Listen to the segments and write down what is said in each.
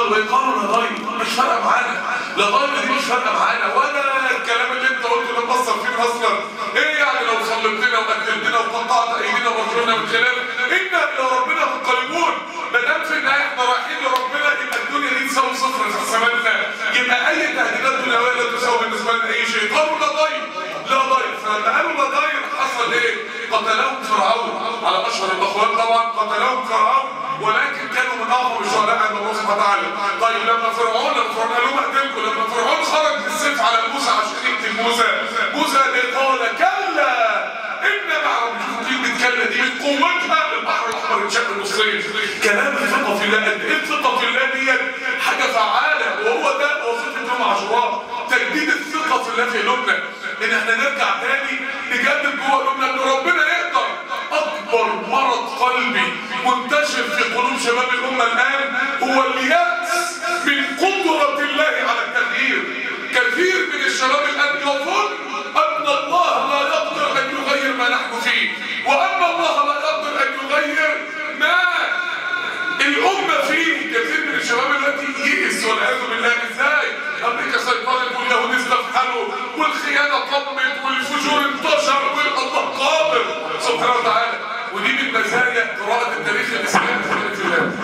قالوا ايه قالوا لا ضير مش فارقه معانا لا ضير دي مش فارقه معانا ولا الكلام اللي انت قلته ده مصر فينا اصلا ايه يعني لو صليتنا وقتلتنا وقطعت ايدينا وارجلنا من خلاف انا الى ربنا منقلبون ما دام في النهايه احنا رايحين لربنا يبقى الدنيا دي تساوي صفر في حساباتنا يبقى اي تهديدات دنيويه لا تساوي بالنسبه لنا اي شيء قالوا لا ضير لا ضير فلما قالوا لا ضير حصل ايه؟ قتلهم فرعون على اشهر الاخوات طبعا قتلهم فرعون ولكن كانوا من اعظم الشهداء عند الله سبحانه وتعالى طيب لما فرعون لما فرعون قال لهم اقتلكم لما فرعون خرج بالسيف على موسى عشان يقتل موسى موسى قال كلا ان مع ربكم كلمه كلا دي من قوتها البحر الاحمر اتشق نصين كلام الثقه في الله قد ايه الثقه في الله ديت حاجه فعاله وهو ده وظيفه يوم عاشوراء تجديد الثقه في الله في قلوبنا ان احنا نرجع تاني نجدد جوه قلوبنا ان ربنا يقدر اكبر مرض قلبي منتشر في قلوب شباب الامه الان هو الياس من قدره الله على التغيير كثير من الشباب الان يظن ان الله لا يقدر ان يغير ما نحن فيه وان الله لا يقدر ان يغير ما الامه فيه كثير من الشباب التي يئس والعياذ بالله ازاي امريكا سيطرت واليهود استفحلوا والخيانه طمت والفجور انتشر والله قادر سبحانه وتعالى ودي من مزايا قراءه التاريخ الاسلامي في الله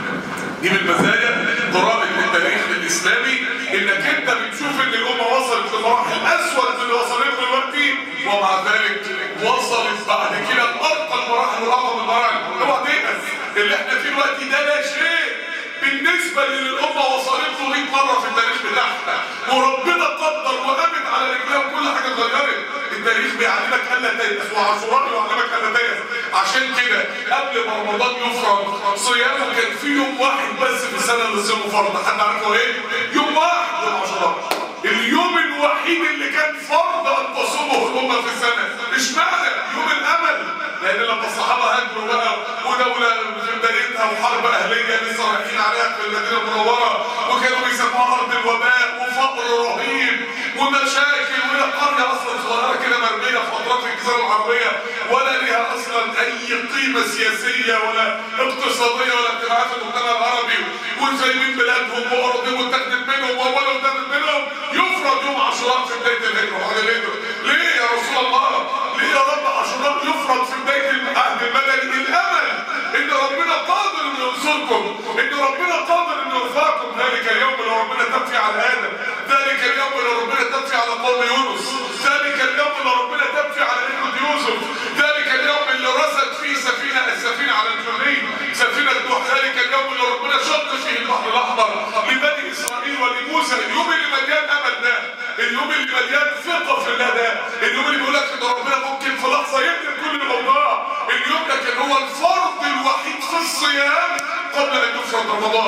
دي من مزايا قراءه التاريخ الاسلامي انك انت بتشوف ان الامه وصلت لمراحل اسود من اللي وصلت له دلوقتي ومع ذلك وصلت بعد كده لارقى المراحل واعظم المراحل اوعى تيأس اللي احنا فيه دلوقتي ده لا شيء بالنسبه للي الامه وصلت له 100 مره في التاريخ بتاعها وربنا قدر وقامت على رجلها وكل حاجه اتغيرت التاريخ بيعلمك الا تيأس وعاشوراء يعلمك الا تيأس عشان كده قبل ما رمضان يفرض صيامه كان في يوم واحد بس في السنه اللي صيامه فرض حد عارفه ايه؟ يوم واحد يوم عاشوراء اليوم الوحيد اللي كان فرض ان تصومه الامه في السنه اشمعنى يوم الامل لان لما الصحابه هاجروا بقى ودوله بدايتها وحرب اهليه لسه رايحين عليها في المدينه المنوره وكانوا بيسموها ارض الوباء وفقر رهيب ومشاكل وهي قريه اصلا صغيره كده مرميه في اطراف الجزيره العربيه ولا ليها اصلا اي قيمه سياسيه ولا اقتصاديه ولا اجتماعات في المجتمع العربي وسايبين بلادهم واراضيهم واتاخدت منهم واموالهم اتاخدت منهم يفرض يوم عاشوراء في بدايه الهجره وهذا الهجره ليه يا رسول الله؟ ليه يا رب عاشوراء يفرض في بدايه العهد المدني الامل ان ربنا قادر انه ينصركم ان ربنا قادر انه يرفعكم ذلك اليوم اللي ربنا تبكي على ادم ذلك اليوم اللي ربنا تبكي على قوم يونس ذلك اليوم اللي ربنا تبكي على ابنة يوسف ذلك اليوم اللي رست فيه سفينه السفينه على الجنين سفينه نوح ذلك اليوم اللي ربنا شق فيه البحر الاحمر لبني اسرائيل ولموسى اليوم اللي مليان امل ده اليوم اللي مليان ثقه في الله ده اليوم اللي بيقول لك ان ربنا ممكن في لحظه يقلب كل الاوضاع اليوم ده كان هو الفرض الوحيد في الصيام قبل ان يفرض رمضان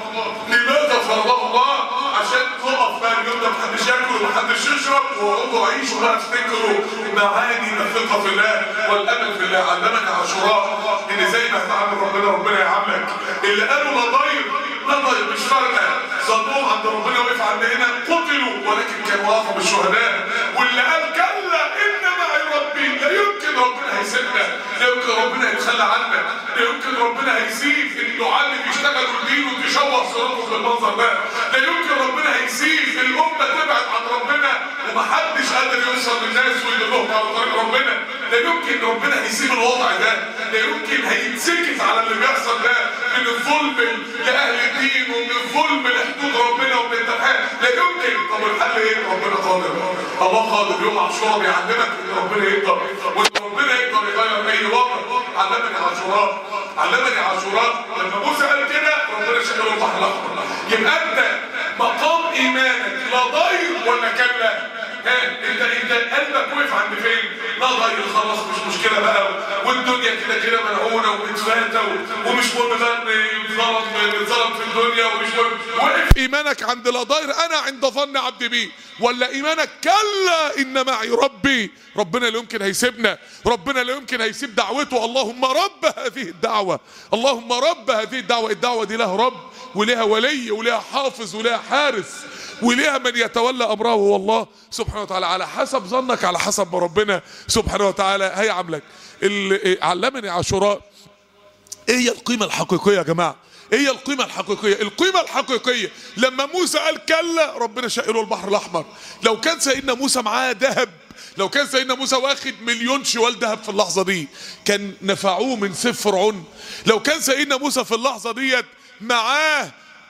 لماذا فرضه الله عشان تقف بقى اليوم ده محدش ياكل ومحدش يشرب وقعدوا عيشوا بقى افتكروا معاني الثقه في الله والامل في الله علمنا عاشوراء ان زي ما هتعامل ربنا ربنا يعاملك اللي قالوا لا ضير لا ضير مش فارقه ظنهم عند ربنا وقف عند هنا قتلوا ولكن كانوا اعظم الشهداء واللي قال كلا ان معي ربي لا يمكن ربنا هيسيبنا لا يمكن ربنا يتخلى عنا لا يمكن ربنا هيسيب الدعاء اللي بيشتغلوا الدين وتشوه صورتهم بالمنظر ده لا يمكن ربنا هيسيب الامه تبعد عن ربنا ومحدش قادر يوصل للناس ويدلهم على طريق ربنا لا يمكن ربنا هيسيب الوضع ده لا يمكن هيتسكت على اللي بيحصل ده من الظلم لاهل الدين ومن الظلم لحدود ربنا ومن التفاهم لا يمكن طب الحل ايه ربنا قادر الله قادر يوم عاشوراء بيعلمك ان ربنا يقدر وان ربنا يقدر يغير اي وضع علمني عاشوراء علمني عاشوراء لما موسى قال كده ربنا شغل البحر الاحمر يبقى انت مقام ايمانك لا ضير ولا كلا ها انت انت قلبك وقف عند فين؟ لا ضير خلاص مش مشكله بقى والدنيا كده كده ملعونه ومتفاتة ومش مهم بقى نتظلم نتظلم في الدنيا ومش مهم وقف ايمانك عند لا ضير انا عند ظن عبدي بي ولا ايمانك كلا ان معي ربي ربنا لا يمكن هيسيبنا ربنا لا يمكن هيسيب دعوته اللهم رب هذه الدعوه اللهم رب هذه الدعوه الدعوه دي لها رب ولها ولي ولها حافظ ولها حارس وليها من يتولى امره هو الله سبحانه وتعالى على حسب ظنك على حسب ما ربنا سبحانه وتعالى هيعاملك اللي علمني عاشوراء ايه هي القيمه الحقيقيه يا جماعه ايه هي القيمة الحقيقية القيمة الحقيقية لما موسى قال كلا ربنا شقله البحر الاحمر لو كان سيدنا موسى معاه ذهب لو كان سيدنا موسى واخد مليون شوال ذهب في اللحظة دي كان نفعوه من سيف فرعون لو كان سيدنا موسى في اللحظة ديت معاه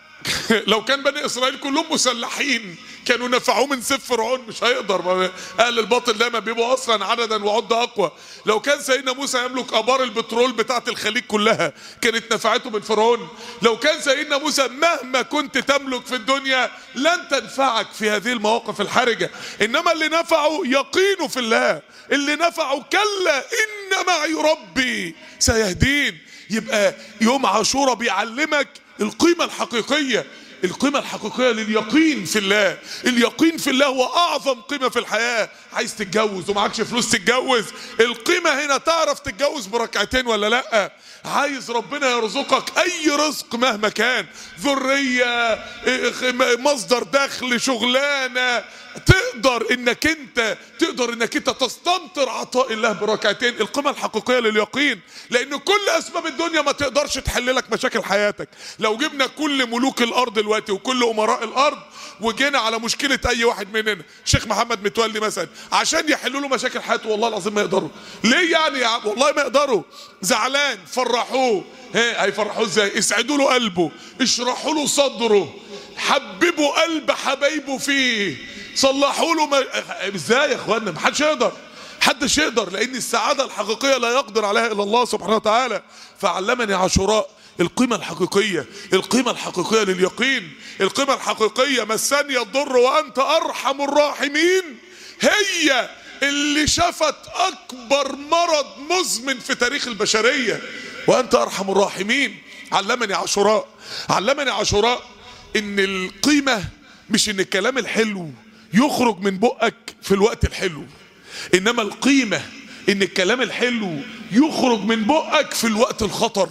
لو كان بني اسرائيل كلهم مسلحين كانوا نفعوه من سيف فرعون مش هيقدر ما- اهل الباطل دايما بيبقوا اصلا عددا وعده اقوى لو كان سيدنا موسى يملك ابار البترول بتاعت الخليج كلها كانت نفعته من فرعون لو كان سيدنا موسى مهما كنت تملك في الدنيا لن تنفعك في هذه المواقف الحرجه انما اللي نفعه يقينه في الله اللي نفعه كلا ان معي ربي سيهدين يبقى يوم عاشوراء بيعلمك القيمة الحقيقية القيمة الحقيقية لليقين في الله اليقين في الله هو أعظم قيمة في الحياة عايز تتجوز ومعكش فلوس تتجوز القيمة هنا تعرف تتجوز بركعتين ولا لأ عايز ربنا يرزقك أي رزق مهما كان ذرية إيه، مصدر دخل شغلانة تقدر انك انت تقدر انك انت تستمطر عطاء الله بركعتين القيمه الحقيقيه لليقين لان كل اسباب الدنيا ما تقدرش تحل لك مشاكل حياتك لو جبنا كل ملوك الارض دلوقتي وكل امراء الارض وجينا على مشكله اي واحد مننا شيخ محمد متولي مثلا عشان يحلوا له مشاكل حياته والله العظيم ما يقدروا ليه يعني يا عم والله ما يقدروا زعلان فرحوه ها هيفرحوه ازاي اسعدوا له قلبه اشرحوا له صدره حببوا قلب حبايبه فيه صلحوا له ما... ازاي يا اخوانا محدش يقدر محدش يقدر لان السعاده الحقيقيه لا يقدر عليها الا الله سبحانه وتعالى فعلمني عاشوراء القيمة الحقيقية القيمة الحقيقية لليقين القيمة الحقيقية مسني الضر وأنت أرحم الراحمين هي اللي شفت أكبر مرض مزمن في تاريخ البشرية وأنت أرحم الراحمين علمني عاشوراء علمني عاشوراء إن القيمة مش إن الكلام الحلو يخرج من بقك في الوقت الحلو إنما القيمة إن الكلام الحلو يخرج من بقك في الوقت الخطر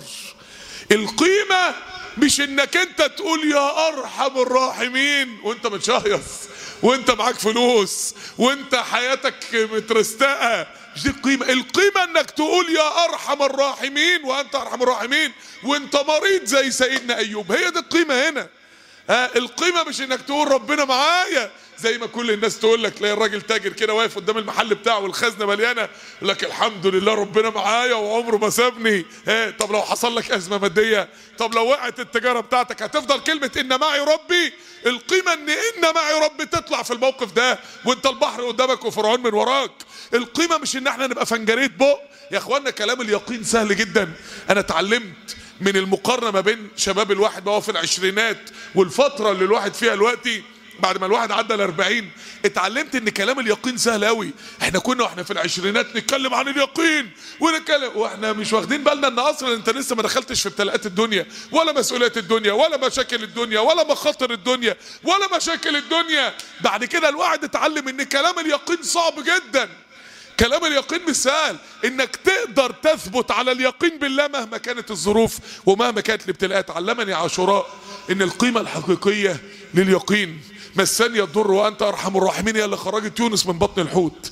القيمة مش انك انت تقول يا ارحم الراحمين وانت متشهيص وانت معاك فلوس وانت حياتك مترستقة مش دي القيمة القيمة انك تقول يا ارحم الراحمين وانت ارحم الراحمين وانت مريض زي سيدنا ايوب هي دي القيمة هنا ها القيمة مش انك تقول ربنا معايا زي ما كل الناس تقول لك تلاقي الراجل تاجر كده واقف قدام المحل بتاعه والخزنه مليانه يقول لك الحمد لله ربنا معايا وعمره ما سابني ها طب لو حصل لك ازمه ماديه طب لو وقعت التجاره بتاعتك هتفضل كلمه ان معي ربي القيمه ان ان معي ربي تطلع في الموقف ده وانت البحر قدامك وفرعون من وراك القيمه مش ان احنا نبقى فنجريت بق يا اخوانا كلام اليقين سهل جدا انا اتعلمت من المقارنه ما بين شباب الواحد وهو في العشرينات والفتره اللي الواحد فيها دلوقتي بعد ما الواحد عدى ال 40 اتعلمت ان كلام اليقين سهل قوي احنا كنا واحنا في العشرينات نتكلم عن اليقين ونتكلم واحنا مش واخدين بالنا ان اصلا انت لسه ما دخلتش في ابتلاءات الدنيا ولا مسؤوليات الدنيا ولا مشاكل الدنيا ولا مخاطر الدنيا ولا مشاكل الدنيا بعد كده الواحد اتعلم ان كلام اليقين صعب جدا كلام اليقين مش سهل انك تقدر تثبت على اليقين بالله مهما كانت الظروف ومهما كانت الابتلاءات علمني عاشوراء ان القيمه الحقيقيه لليقين مسني الضر وانت ارحم الراحمين هي اللي خرجت يونس من بطن الحوت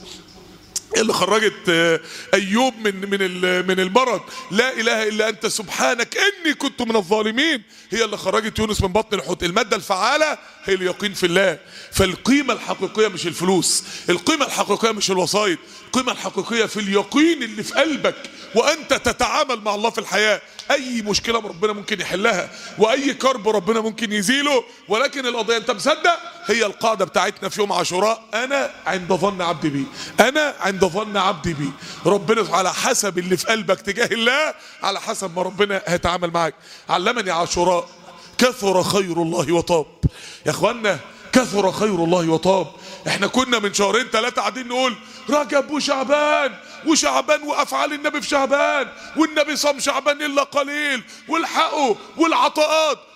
هي اللي خرجت آه، ايوب من من ال- من المرض لا اله الا انت سبحانك اني كنت من الظالمين هي اللي خرجت يونس من بطن الحوت الماده الفعاله هي اليقين في الله فالقيمه الحقيقيه مش الفلوس القيمه الحقيقيه مش الوسائط القيمه الحقيقيه في اليقين اللي في قلبك وانت تتعامل مع الله في الحياه اي مشكله ربنا ممكن يحلها واي كرب ربنا ممكن يزيله ولكن القضيه انت مصدق هي القاعده بتاعتنا في يوم عاشوراء انا عند ظن عبدي بي انا عند ظن عبدي بي ربنا على حسب اللي في قلبك تجاه الله على حسب ما ربنا هيتعامل معاك علمني عاشوراء كثر خير الله وطاب يا اخوانا كثر خير الله وطاب احنا كنا من شهرين ثلاثة قاعدين نقول رجب وشعبان وشعبان وافعال النبي في شعبان والنبي صام شعبان الا قليل والحقوا والعطاءات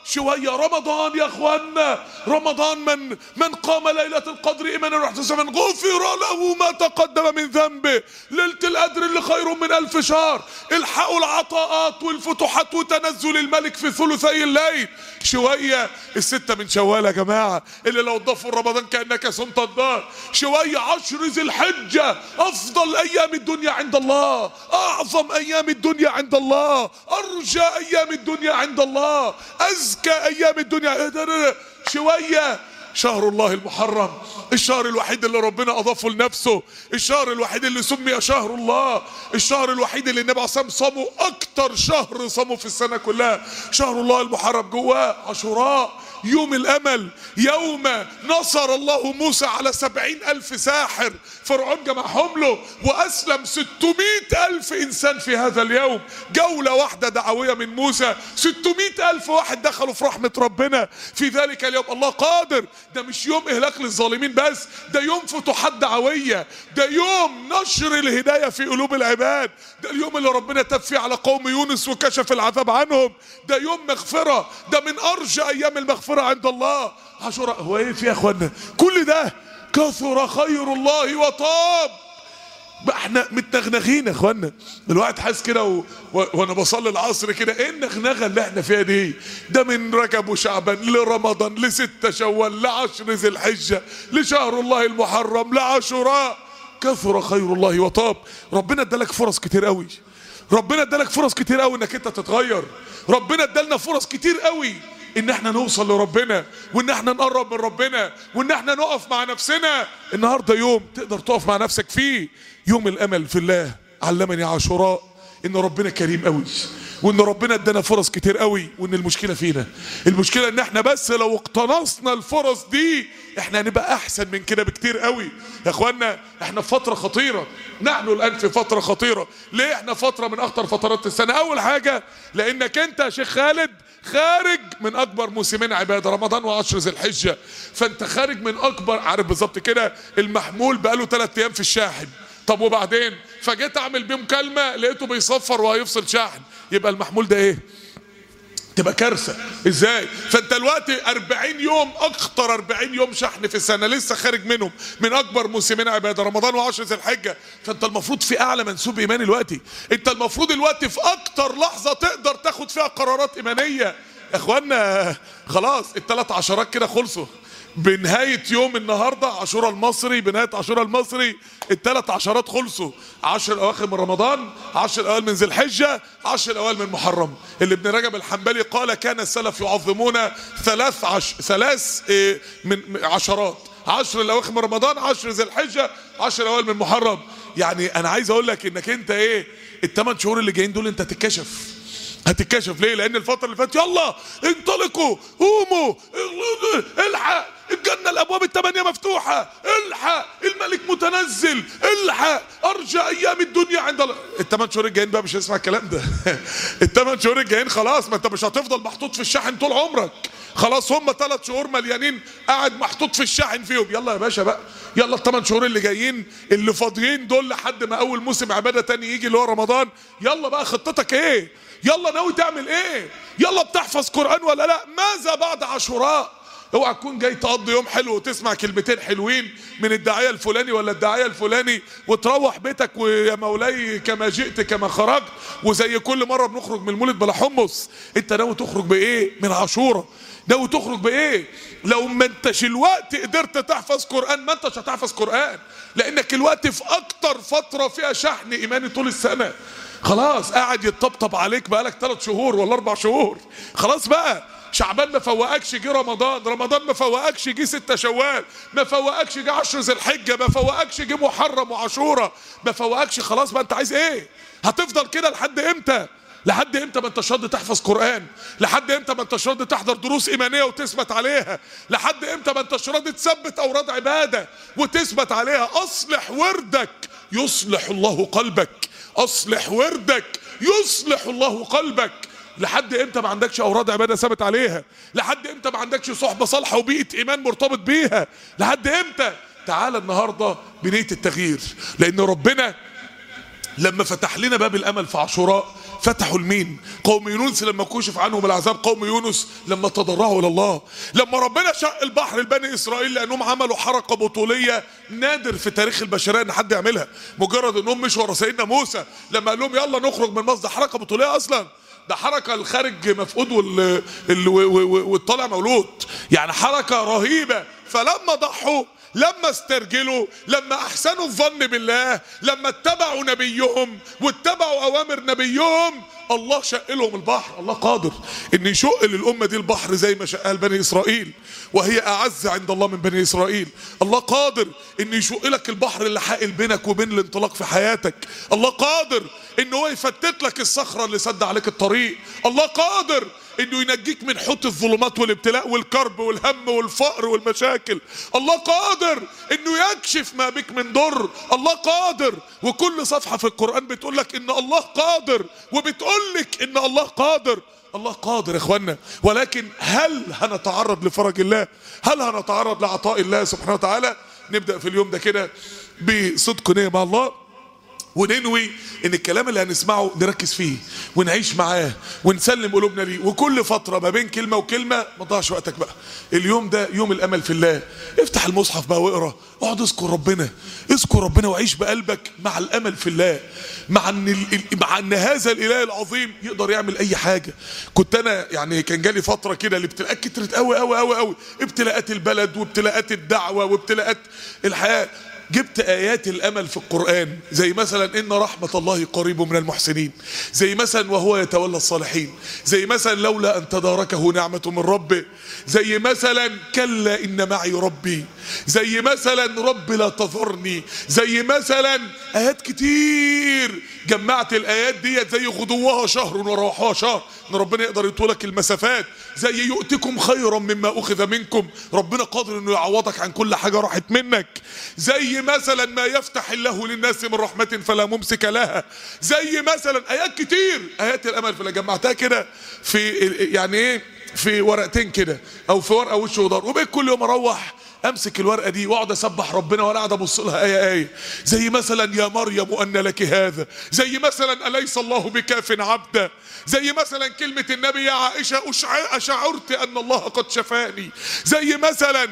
شويه رمضان يا اخوانا رمضان من من قام ليله القدر ايمانا واحتسابا غفر له ما تقدم من ذنبه ليله القدر اللي خير من الف شهر الحقوا العطاءات والفتوحات وتنزل الملك في ثلثي الليل شويه السته من شوال يا جماعه اللي لو ضافوا رمضان كانك صمت الدار شويه عشر ذي الحجه افضل ايام الدنيا عند الله اعظم ايام الدنيا عند الله ارجى ايام الدنيا عند الله ازكى ايام الدنيا إيه ده ده ده؟ شويه شهر الله المحرم الشهر الوحيد اللي ربنا اضافه لنفسه الشهر الوحيد اللي سمي شهر الله الشهر الوحيد اللي النبي عليه الصلاه والسلام صامه اكتر شهر صامه في السنه كلها شهر الله المحرم جواه عاشوراء يوم الامل يوم نصر الله موسى على سبعين الف ساحر فرعون جمعهم له واسلم ستمائة الف انسان في هذا اليوم جولة واحدة دعوية من موسى ستمائة الف واحد دخلوا في رحمة ربنا في ذلك اليوم الله قادر ده مش يوم اهلاك للظالمين بس ده يوم فتوحات دعوية ده يوم نشر الهداية في قلوب العباد ده اليوم اللي ربنا تاب فيه على قوم يونس وكشف العذاب عنهم ده يوم مغفرة ده من ارجى ايام المغفرة عند الله عاشوراء هو ايه في يا اخوانا كل ده كثر خير الله وطاب بقى احنا متنغنغين يا اخوانا الواحد حاسس كده و... و... وانا بصلي العصر كده ايه النغنغه اللي احنا فيها دي ده من رجب وشعبان لرمضان لستة شوال لعشر ذي الحجه لشهر الله المحرم لعاشوراء كثر خير الله وطاب ربنا ادالك فرص كتير قوي ربنا ادالك فرص كتير قوي انك انت تتغير ربنا ادالنا فرص كتير قوي ان احنا نوصل لربنا وان احنا نقرب من ربنا وان احنا نقف مع نفسنا النهارده يوم تقدر تقف مع نفسك فيه يوم الامل في الله علمني عاشوراء ان ربنا كريم قوي وان ربنا ادانا فرص كتير قوي وان المشكله فينا المشكله ان احنا بس لو اقتنصنا الفرص دي احنا هنبقى احسن من كده بكتير قوي يا اخوانا احنا في فتره خطيره نحن الان في فتره خطيره ليه احنا فتره من اخطر فترات السنه اول حاجه لانك انت يا شيخ خالد خارج من اكبر موسمين عباده رمضان وعشر ذي الحجه فانت خارج من اكبر عارف بالظبط كده المحمول بقاله ثلاث ايام في الشاحن طب وبعدين فجيت اعمل بيه مكالمه لقيته بيصفر وهيفصل شاحن يبقى المحمول ده ايه تبقى كارثه ازاي فانت دلوقتي 40 يوم اخطر 40 يوم شحن في السنه لسه خارج منهم من اكبر موسمين عباده رمضان وعشر ذي الحجه فانت المفروض في اعلى منسوب ايماني دلوقتي انت المفروض دلوقتي في اكتر لحظه تقدر تاخد فيها قرارات ايمانيه يا اخوانا خلاص الثلاث عشرات كده خلصوا بنهاية يوم النهاردة عاشوراء المصري بنهاية عاشوراء المصري الثلاث عشرات خلصوا عشر الأواخر من رمضان عشر الأوائل من ذي الحجة عشر الأوائل من محرم اللي ابن رجب الحنبلي قال كان السلف يعظمون ثلاث عش... ثلاث إيه من من عشرات عشر الأواخر من رمضان عشر ذي الحجة عشر الأوائل من محرم يعني أنا عايز أقول لك إنك أنت إيه الثمان شهور اللي جايين دول أنت هتتكشف هتتكشف ليه لان الفتره اللي فاتت يلا انطلقوا قوموا الحق الجنه الابواب الثمانيه مفتوحه الحق الملك متنزل الحق ارجى ايام الدنيا عند الله الثمان شهور الجايين بقى مش هتسمع الكلام ده الثمان شهور الجايين خلاص ما انت مش هتفضل محطوط في الشاحن طول عمرك خلاص هم ثلاث شهور مليانين قاعد محطوط في الشاحن فيهم يلا يا باشا بقى يلا الثمان شهور اللي جايين اللي فاضيين دول لحد ما اول موسم عباده تاني يجي اللي هو رمضان يلا بقى خطتك ايه يلا ناوي تعمل ايه يلا بتحفظ قران ولا لا ماذا بعد عاشوراء اوعى تكون جاي تقضي يوم حلو وتسمع كلمتين حلوين من الداعيه الفلاني ولا الداعيه الفلاني وتروح بيتك ويا مولاي كما جئت كما خرجت وزي كل مره بنخرج من المولد بلا حمص انت ناوي تخرج بايه من عاشوراء ناوي تخرج بايه لو ما انتش الوقت قدرت تحفظ قران ما انتش هتحفظ قران لانك الوقت في اكتر فتره فيها شحن ايماني طول السنه خلاص قاعد يتطبطب عليك بقالك ثلاث شهور ولا اربع شهور خلاص بقى شعبان ما فوقكش جه رمضان رمضان ما فوقكش جه ستة شوال ما فوقكش جه عشر ذي الحجة ما فوقكش جه محرم وعاشورة ما فوقكش خلاص بقى انت عايز ايه هتفضل كده لحد امتى لحد امتى ما انتش راضي تحفظ قران لحد امتى ما انتش راضي تحضر دروس ايمانيه وتثبت عليها لحد امتى ما انتش راضي تثبت اوراد عباده وتثبت عليها اصلح وردك يصلح الله قلبك اصلح وردك يصلح الله قلبك لحد امتى ما عندكش اوراد عباده ثابت عليها لحد امتى ما عندكش صحبه صالحه وبيئه ايمان مرتبط بيها لحد امتى تعال النهارده بنيه التغيير لان ربنا لما فتح لنا باب الامل في عاشوراء فتحوا لمين قوم يونس لما كشف عنهم العذاب قوم يونس لما تضرعوا الى الله لما ربنا شق البحر لبني اسرائيل لانهم عملوا حركه بطوليه نادر في تاريخ البشريه ان حد يعملها مجرد انهم مشوا ورا سيدنا موسى لما قال لهم يلا نخرج من مصر ده حركه بطوليه اصلا ده حركه الخارج مفقود وال... ال... و- و- والطالع مولود يعني حركه رهيبه فلما ضحوا لما استرجلوا لما احسنوا الظن بالله لما اتبعوا نبيهم واتبعوا اوامر نبيهم الله شق لهم البحر الله قادر ان يشق للامه دي البحر زي ما شقها لبني اسرائيل وهي اعز عند الله من بني اسرائيل الله قادر ان يشق لك البحر اللي حائل بينك وبين الانطلاق في حياتك الله قادر ان هو يفتت لك الصخره اللي سد عليك الطريق الله قادر انه ينجيك من حوت الظلمات والابتلاء والكرب والهم والفقر والمشاكل الله قادر انه يكشف ما بك من ضر الله قادر وكل صفحة في القرآن بتقول لك ان الله قادر وبتقول لك ان الله قادر الله قادر يا اخوانا ولكن هل هنتعرض لفرج الله هل هنتعرض لعطاء الله سبحانه وتعالى نبدأ في اليوم ده كده بصدق نية مع الله وننوي ان الكلام اللي هنسمعه نركز فيه ونعيش معاه ونسلم قلوبنا ليه وكل فتره ما بين كلمه وكلمه ما تضيعش وقتك بقى اليوم ده يوم الامل في الله افتح المصحف بقى واقرا اقعد اذكر ربنا اذكر ربنا وعيش بقلبك مع الامل في الله مع ان ال- ال- مع ان هذا الاله العظيم يقدر يعمل اي حاجه كنت انا يعني كان جالي فتره كده الابتلاءات كترت قوي قوي قوي قوي ابتلاءات البلد وابتلاءات الدعوه وابتلاءات الحياه جبت ايات الامل في القران زي مثلا ان رحمه الله قريب من المحسنين زي مثلا وهو يتولى الصالحين زي مثلا لولا ان تداركه نعمه من ربه زي مثلا كلا ان معي ربي زي مثلا رب لا تذرني زي مثلا ايات كتير جمعت الايات ديت زي غدوها شهر وروحها شهر ان ربنا يقدر يطولك المسافات زي يؤتكم خيرا مما اخذ منكم ربنا قادر انه يعوضك عن كل حاجه راحت منك زي مثلا ما يفتح الله للناس من رحمه فلا ممسك لها زي مثلا ايات كتير ايات الامل فلا جمعتها كده في يعني ايه في ورقتين كده او في ورقه وش وضهر وبقيت كل يوم اروح امسك الورقه دي واقعد اسبح ربنا وانا قاعد ابص لها ايه ايه زي مثلا يا مريم ان لك هذا زي مثلا اليس الله بكاف عبدا زي مثلا كلمه النبي يا عائشه أشع- اشعرت ان الله قد شفاني زي مثلا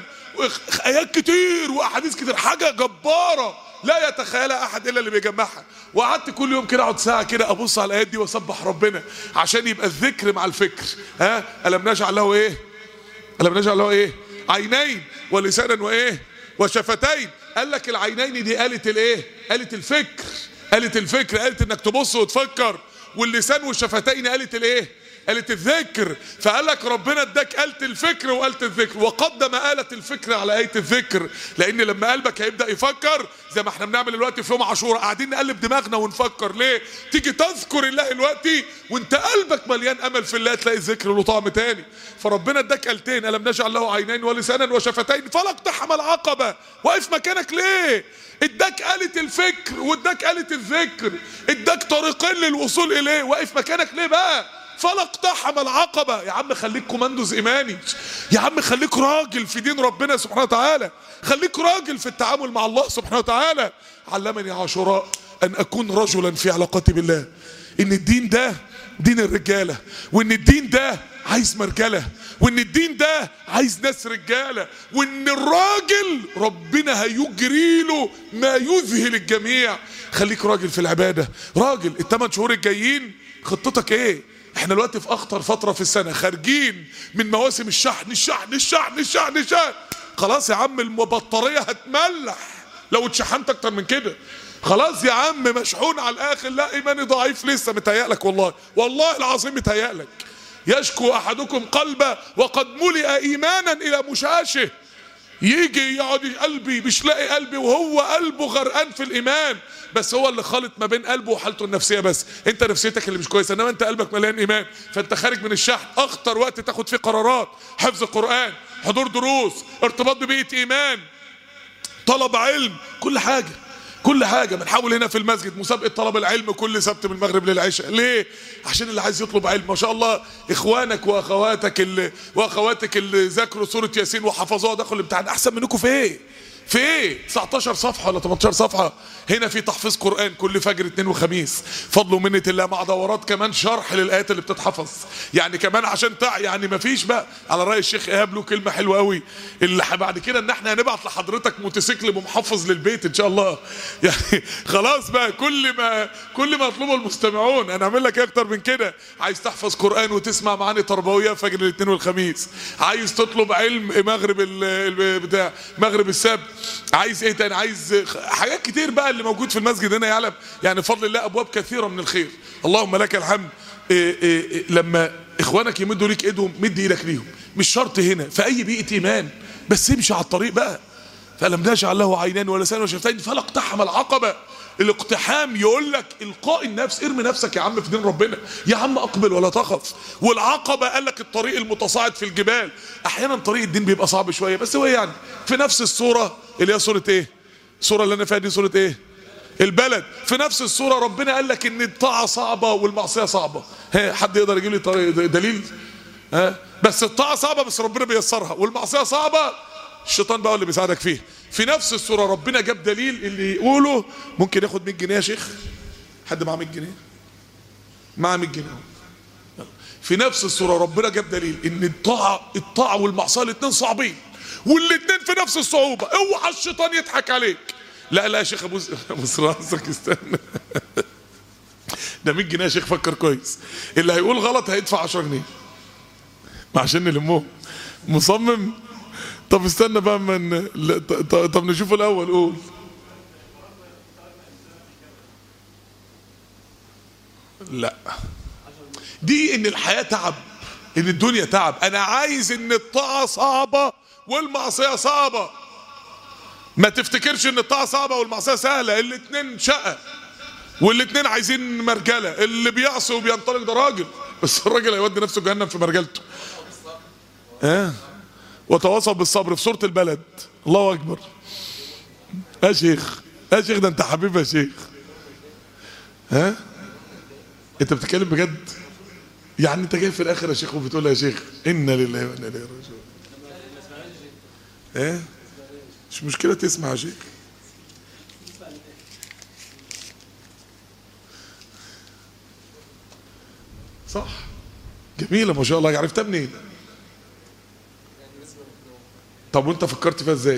ايات كتير واحاديث كتير حاجه جباره لا يتخيلها احد الا اللي بيجمعها وقعدت كل يوم كده اقعد ساعه كده ابص على الايات دي واسبح ربنا عشان يبقى الذكر مع الفكر ها الم نجعل له ايه الم نجعل له ايه عينين ولسانا وايه وشفتين قال لك العينين دي آلة الايه آلة الفكر آلة الفكر آلة انك تبص وتفكر واللسان والشفتين آلة الايه آلة الذكر فقال لك ربنا اداك آلة الفكر وآلة الذكر وقدم آلة الفكر على آية الذكر لأن لما قلبك هيبدأ يفكر زي ما احنا بنعمل دلوقتي في يوم عاشوراء قاعدين نقلب دماغنا ونفكر ليه تيجي تذكر الله دلوقتي وانت قلبك مليان امل في الله تلاقي الذكر له طعم تاني فربنا اداك آلتين الم نجعل له عينين ولسانا وشفتين فلا اقتحم العقبه واقف مكانك ليه اداك آلة الفكر واداك آلة الذكر اداك طريقين للوصول اليه واقف مكانك ليه بقى فلا اقتحم العقبة يا عم خليك كوماندوز ايماني يا عم خليك راجل في دين ربنا سبحانه وتعالى خليك راجل في التعامل مع الله سبحانه وتعالى علمني عاشوراء ان اكون رجلا في علاقتي بالله ان الدين ده دين الرجالة وان الدين ده عايز مرجلة وان الدين ده عايز ناس رجالة وان الراجل ربنا هيجري له ما يذهل الجميع خليك راجل في العبادة راجل الثمان شهور الجايين خطتك ايه احنا دلوقتي في اخطر فترة في السنة خارجين من مواسم الشحن الشحن الشحن الشحن الشحن خلاص يا عم البطارية هتملح لو اتشحنت اكتر من كده خلاص يا عم مشحون على الاخر لا ايماني ضعيف لسه متهيألك والله والله العظيم متهيألك يشكو احدكم قلبه وقد ملئ ايمانا الى مشاشه يجي يقعد قلبي مش لاقي قلبي وهو قلبه غرقان في الايمان بس هو اللي خالط ما بين قلبه وحالته النفسيه بس انت نفسيتك اللي مش كويسه انما انت قلبك مليان ايمان فانت خارج من الشحن اخطر وقت تاخد فيه قرارات حفظ القران حضور دروس ارتباط ببيئه ايمان طلب علم كل حاجه كل حاجة بنحاول هنا في المسجد مسابقة طلب العلم كل سبت من المغرب للعشاء ليه؟ عشان اللي عايز يطلب علم ما شاء الله اخوانك واخواتك اللي واخواتك اللي ذاكروا سورة ياسين وحفظوها دخلوا الامتحان احسن منكم في ايه؟ في ايه 19 صفحه ولا 18 صفحه هنا في تحفيظ قران كل فجر اثنين وخميس فضل ومنه الله مع دورات كمان شرح للايات اللي بتتحفظ يعني كمان عشان تع يعني ما فيش بقى على راي الشيخ ايهاب له كلمه حلوه قوي اللي بعد كده ان احنا هنبعت لحضرتك موتوسيكل بمحفظ للبيت ان شاء الله يعني خلاص بقى كل ما كل ما يطلبه المستمعون انا اعمل لك اكتر من كده عايز تحفظ قران وتسمع معاني تربويه فجر الاثنين والخميس عايز تطلب علم مغرب ال بتاع مغرب السبت عايز ايه تاني عايز حاجات كتير بقى اللي موجود في المسجد هنا يعلم يعني بفضل الله ابواب كثيره من الخير اللهم لك الحمد إيه إيه إيه لما اخوانك يمدوا ليك ايدهم مد ايدك ليهم مش شرط هنا في اي بيئه ايمان بس امشي على الطريق بقى فلم نجعل له عينان ولسان وشفتين فلا اقتحم العقبه الاقتحام يقول لك القاء النفس ارمي نفسك يا عم في دين ربنا يا عم اقبل ولا تخف والعقبه قال لك الطريق المتصاعد في الجبال احيانا طريق الدين بيبقى صعب شويه بس هو يعني في نفس الصوره اللي هي صوره ايه الصوره اللي انا فيها دي صوره ايه البلد في نفس الصوره ربنا قال لك ان الطاعه صعبه والمعصيه صعبه ها حد يقدر يجيب لي دليل ها بس الطاعه صعبه بس ربنا بيسرها والمعصيه صعبه الشيطان بقى اللي بيساعدك فيه في نفس الصورة ربنا جاب دليل اللي يقوله ممكن ياخد 100 جنيه يا شيخ حد معاه 100 جنيه معاه 100 جنيه في نفس الصورة ربنا جاب دليل ان الطاعة الطاعة والمعصية الاثنين صعبين والاثنين في نفس الصعوبة اوعى الشيطان يضحك عليك لا لا يا شيخ ابوس ابوس راسك استنى ده 100 جنيه يا شيخ فكر كويس اللي هيقول غلط هيدفع 10 جنيه عشان نلمهم مصمم طب استنى بقى من طب نشوفه الاول قول لا دي ان الحياه تعب ان الدنيا تعب انا عايز ان الطاعه صعبه والمعصيه صعبه ما تفتكرش ان الطاعه صعبه والمعصيه سهله الاثنين شقه والاثنين عايزين مرجله اللي بيعصي وبينطلق ده راجل بس الراجل هيودي نفسه جهنم في مرجلته اه وتواصل بالصبر في سورة البلد الله أكبر يا شيخ يا شيخ ده أنت حبيب يا شيخ ها أنت بتتكلم بجد يعني أنت جاي في الآخر يا شيخ وبتقول يا شيخ إنا لله وإنا إليه راجعون ها مش مشكلة تسمع يا شيخ صح جميلة ما شاء الله عرفتها منين؟ طب وانت فكرت فيها ازاي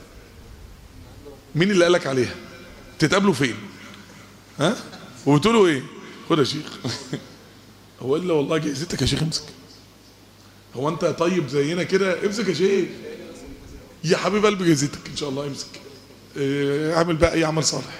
مين اللي قالك عليها تتقابلوا فين ها وبتقولوا ايه خد يا شيخ هو الا والله جايزتك يا شيخ امسك هو انت طيب زينا كده امسك يا شيخ يا حبيب قلبي جايزتك ان شاء الله امسك اه اعمل بقى اي عمل صالح